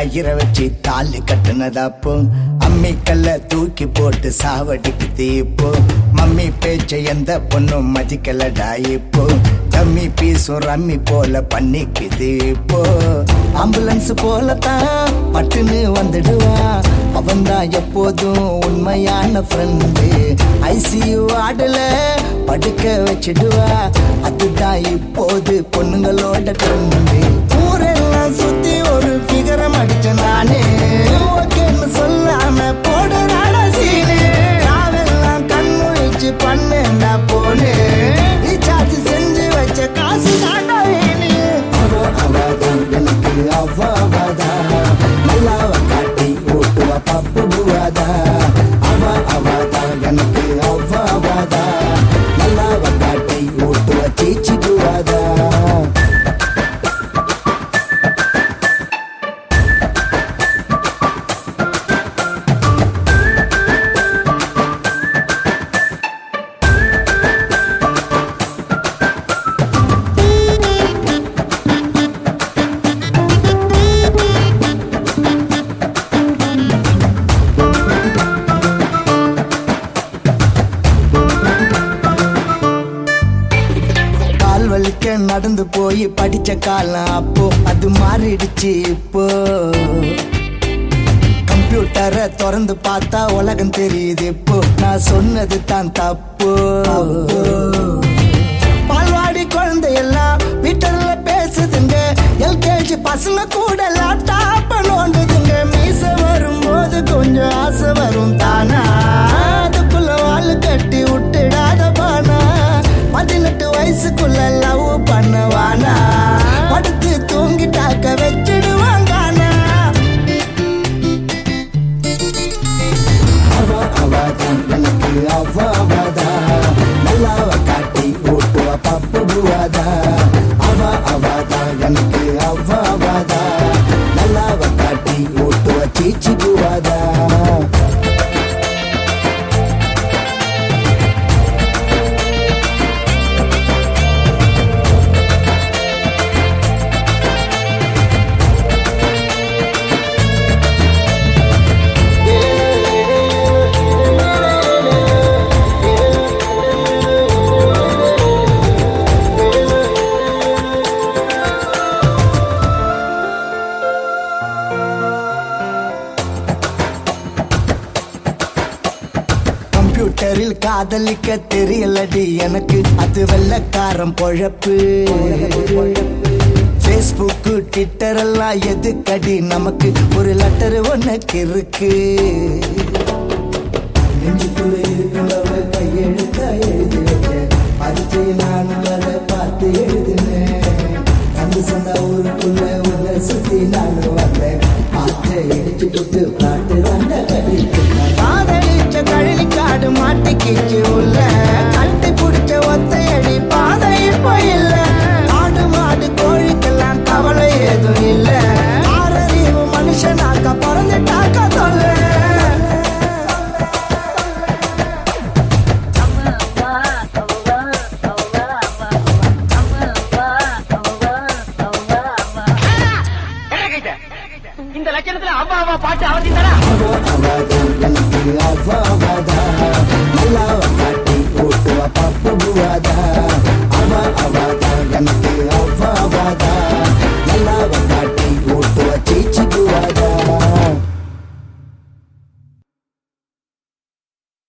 கயிற வச்சு தாலி கட்டுனதாப்போ அம்மிக்கல்ல தூக்கி போட்டு சாவடிக்குது இப்போ மம்மி பேச்ச எந்த பொண்ணும் மதிக்கலடா இப்போ தம்மி பீசும் ரம்மி போல பண்ணிக்குது இப்போ ஆம்புலன்ஸ் போலத்தான் பட்டுன்னு வந்துடுவா அவன் தான் எப்போதும் உண்மையான ஃப்ரெண்டு ஐசியூ ஆடல படுக்க வச்சிடுவா அதுதான் இப்போது பொண்ணுங்களோட ட்ரெண்டு ஊரெல்லாம் சுத்தி ஒரு ஃபிகரம் அடிச்ச நானே ஓகேன்னு சொல்லாம போடுறாட சீனு நாவெல்லாம் கண் முழிச்சு பண்ணேன்டா போனே ரீசார்ஜ் செஞ்சு வச்ச காசு தாண்டா வேணு அவ அவதான் எனக்கு அவ அவதான் நல்லாவ காட்டி ஓட்டுவா பப்பு புவாதா அவ அவதான் எனக்கு அவ அவதா நல்லாவ காட்டி ஓட்டுவா சீச்சி புவாதா கால் வலிக்க நடந்து போய் படிச்ச காலம் அப்போ அது மாறிடுச்சு இப்போ கம்ப்யூட்டரை திறந்து பார்த்தா உலகம் தெரியுது இப்போ நான் சொன்னது தான் தப்பு பால்வாடி குழந்தை எல்லாம் வீட்டர்ல பேசுதுங்க எல்கேஜி பசங்க கூட லேப்டாப் நோண்டுதுங்க மீச வரும்போது கொஞ்சம் ஆசை வரும் தானா அதுக்குள்ள வாழு கட்டி விட்டுடாத பானா பதினெட்டு வயசுக்குள்ள லவ் பண்ணுவானா படுத்து தூங்கிட்டாக்க வச்சிடுவாங்கானா அவ அவதான் எனக்கு அவ அவதா நல்லாவ காட்டி ஓட்டுவா பப்பு புவாதா அவ அவதா எனக்கு அவ அவதா நல்லாவ காட்டி ஓட்டுவா சீச்சி புவாதா கம்ப்யூட்டரில் காதலிக்க தெரியலடி எனக்கு அது வெள்ளக்காரன் பொழப்பு ஃபேஸ்புக் ட்விட்டர் எல்லாம் எதுக்கடி நமக்கு ஒரு லெட்டர் ஒன்னுக்கு இருக்கு நெஞ்சுக்குள்ள இருக்கிறவ கையெழுத்த எழுதி வச்சேன் பரிச்சை நானும் அதை பார்த்து எழுதினேன் கண்டு சொன்ன ஊருக்குள்ள உன்னை சுத்தி நானும் வந்தேன் ஆற்றை இடிச்சு விட்டு பாட்டு வந்த காதலிச்ச கழனி காடு மாட்டிக்கிச்சு உள்ள கட்டி பிடிச்ச ஒத்தையடி பாதை இப்போ இல்ல ஆடு மாடு கோழிக்கெல்லாம் கவலை ஏதும் இல்ல ஆறறிவு மனுஷனாக்க பிறந்துட்டாக்க தொல்ல இந்த லட்சணத்துல அவ்வா அவ்வா பாட்டு அவசியம் தானே அவதான் எனக்கு அவ அவதா நல்லாவ காட்டி ஓட்டுவா பப்பு புவாதா அவ அவதா எனக்கு அவ அவதா